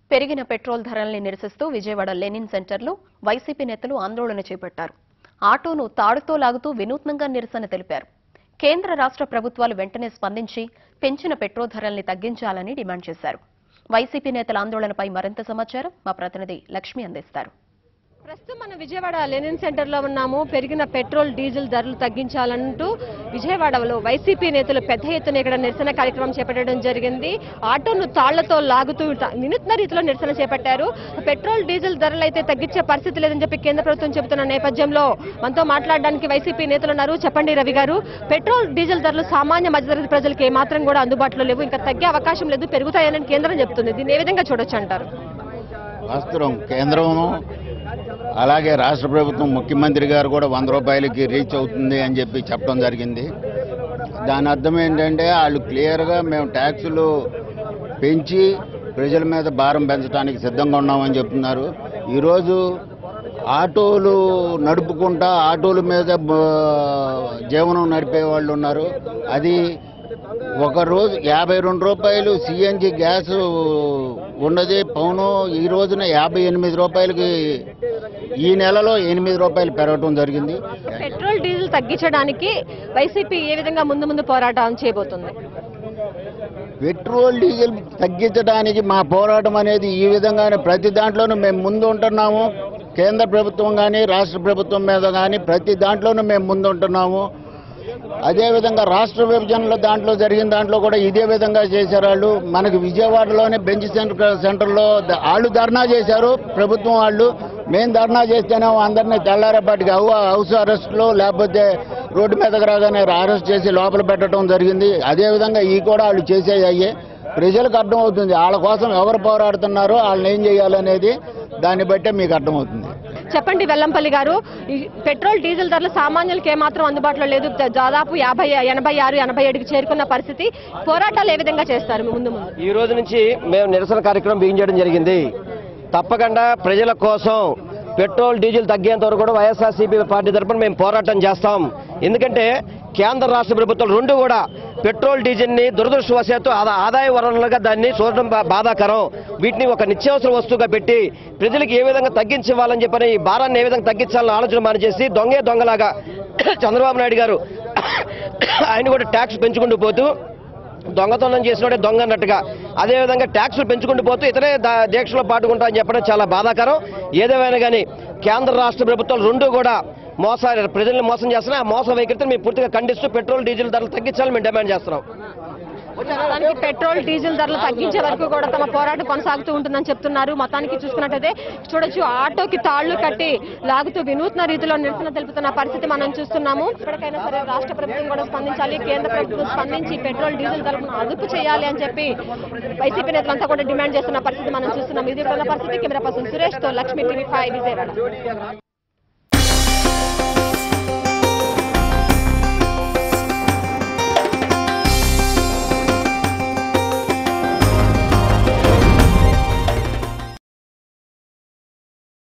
పెరిగిన పెట్రోల్ ధరల్ని నిరసిస్తూ విజయవాడ లెనిన్ సెంటర్లో వైసీపీ నేతలు ఆందోళన చేపట్టారు ఆటోను తాడుతో లాగుతూ వినూత్నంగా నిరసన తెలిపారు కేంద్ర రాష్ట్ర ప్రభుత్వాలు వెంటనే స్పందించి పెంచిన పెట్రోల్ ధరల్ని తగ్గించాలని డిమాండ్ చేశారు వైసీపీ నేతల ఆందోళనపై మరింత సమాచారం మా ప్రతినిధి లక్ష్మి అందిస్తారు ప్రస్తుతం మన విజయవాడ లెనిన్ సెంటర్ లో ఉన్నాము పెరిగిన పెట్రోల్ డీజిల్ ధరలు తగ్గించాలంటూ విజయవాడలో వైసీపీ నేతలు పెద్ద ఎత్తున ఇక్కడ నిరసన కార్యక్రమం చేపట్టడం జరిగింది ఆటోను తాళ్లతో లాగుతూ త- వినూత్న రీతిలో నిరసన చేపట్టారు పెట్రోల్ డీజిల్ ధరలు అయితే తగ్గించే పరిస్థితి లేదని చెప్పి కేంద్ర ప్రభుత్వం చెబుతున్న నేపథ్యంలో మనతో మాట్లాడడానికి వైసీపీ నేతలు ఉన్నారు చెప్పండి రవి గారు పెట్రోల్ డీజిల్ ధరలు సామాన్య మధ్యతరగతి ప్రజలకు ఏమాత్రం కూడా అందుబాటులో లేవు ఇంకా తగ్గే అవకాశం లేదు పెరుగుతాయని కేంద్రం చెప్తుంది దీన్ని ఏ విధంగా చూడొచ్చు అంటారు వాస్తవం కేంద్రము అలాగే రాష్ట్ర ప్రభుత్వం ముఖ్యమంత్రి గారు కూడా వంద రూపాయలకి రీచ్ అవుతుంది అని చెప్పి చెప్పడం జరిగింది దాని అర్థం ఏంటంటే వాళ్ళు క్లియర్గా మేము ట్యాక్సులు పెంచి ప్రజల మీద భారం పెంచడానికి సిద్ధంగా ఉన్నామని చెప్తున్నారు ఈరోజు ఆటోలు నడుపుకుంటా ఆటోల మీద బ- జీవనం నడిపే వాళ్ళు ఉన్నారు అది ఒక రోజు యాభై రెండు రూపాయలు సిఎన్జి గ్యాస్ ఉన్నది పౌను ఈ రోజున యాభై ఎనిమిది రూపాయలకి ఈ నెలలో ఎనిమిది రూపాయలు పెరగటం జరిగింది పెట్రోల్ డీజిల్ తగ్గించడానికి వైసీపీ ఏ విధంగా ముందు ముందు పోరాటం చేయబోతుంది పెట్రోల్ డీజిల్ తగ్గించడానికి మా పోరాటం అనేది ఈ విధంగానే ప్రతి దాంట్లోనూ మేము ముందు ఉంటున్నాము కేంద్ర ప్రభుత్వం కానీ రాష్ట్ర ప్రభుత్వం మీద కానీ ప్రతి దాంట్లోనూ మేము ముందు ఉంటున్నాము అదేవిధంగా రాష్ట్ర విభజనలో దాంట్లో జరిగిన దాంట్లో కూడా ఇదే విధంగా చేశారు వాళ్ళు మనకి విజయవాడలోనే బెంచ్ సెంటర్ సెంటర్లో ద- వాళ్ళు ధర్నా చేశారు ప్రభుత్వం వాళ్ళు మేము ధర్నా చేస్తేనే అందరినీ తెల్లారేపాటికి హౌ హౌస్ అరెస్ట్లో లేకపోతే రోడ్డు మీదకి రాగానే అరెస్ట్ చేసి లోపల పెట్టడం జరిగింది అదేవిధంగా ఈ కూడా వాళ్ళు చేసేవి అయ్యే ప్రజలకు అర్థమవుతుంది వాళ్ళ కోసం ఎవరు పోరాడుతున్నారో వాళ్ళని ఏం చేయాలనేది దాన్ని బట్టే మీకు అర్థమవుతుంది చెప్పండి వెల్లంపల్లి గారు ఈ పెట్రోల్ డీజిల్ ధరలు సామాన్యులకు ఏమాత్రం అందుబాటులో లేదు దా- దాదాపు యాభై ఎనభై ఆరు ఎనభై ఏడుకి చేరుకున్న పరిస్థితి పోరాటాలు ఏ విధంగా చేస్తారు ముందు ముందు ఈ రోజు నుంచి మేము నిరసన కార్యక్రమం బిగించడం జరిగింది తప్పకుండా ప్రజల కోసం పెట్రోల్ డీజిల్ తగ్గేంత వరకు కూడా వైఎస్ఆర్సీపీ పార్టీ తరఫున మేము పోరాటం చేస్తాం ఎందుకంటే కేంద్ర రాష్ట్ర ప్రభుత్వాలు రెండు కూడా పెట్రోల్ డీజిల్ ని దురదృష్టవశాత్తు ఆదా ఆదాయ వనరులుగా దాన్ని చూడడం బా- బాధాకరం వీటిని ఒక నిత్యావసర వస్తువుగా పెట్టి ప్రజలకు ఏ విధంగా తగ్గించివ్వాలని చెప్పని ఈ భారాన్ని ఏ విధంగా తగ్గించాలని ఆలోచన మానేసి దొంగే దొంగలాగా చంద్రబాబు నాయుడు గారు ఆయన కూడా ట్యాక్స్ పెంచుకుంటూ పోతూ దొంగతనం చేసినోడే దొంగ అన్నట్టుగా అదేవిధంగా ట్యాక్సులు పెంచుకుంటూ పోతూ ఇతరే దా- దీక్షలో పాటుకుంటా అని చెప్పడం చాలా బాధాకరం ఏదేమైనా కానీ కేంద్ర రాష్ట్ర ప్రభుత్వాలు రెండు కూడా మోస ప్రజల్ని మోసం చేస్తున్నాయి ఆ మోసం వైఖరితో మేము పూర్తిగా ఖండిస్తూ పెట్రోల్ డీజిల్ ధరలు తగ్గించాలని మేము డిమాండ్ చేస్తున్నాం మొత్తానికి పెట్రోల్ డీజిల్ ధరలు తగ్గించే వరకు కూడా తమ పోరాటం కొనసాగుతూ ఉంటుందని చెప్తున్నారు మొత్తానికి చూసుకున్నట్టయితే చూడొచ్చు ఆటోకి తాళ్లు కట్టి లాగుతూ వినూత్న రీతిలో నిరసన తెలుపుతున్న పరిస్థితి మనం చూస్తున్నాము ఇప్పటికైనా సరే రాష్ట్ర ప్రభుత్వం కూడా స్పందించాలి కేంద్ర ప్రభుత్వం స్పందించి పెట్రోల్ డీజిల్ ధరలను అదుపు చేయాలి అని చెప్పి వైసీపీ నేతలంతా కూడా డిమాండ్ చేస్తున్న పరిస్థితి మనం చూస్తున్నాం ఇది కూడా పరిస్థితి కెమెరా పర్సన్ సురేష్ తో లక్ష్మీ టీవీ ఫైవ్ విజయవాడ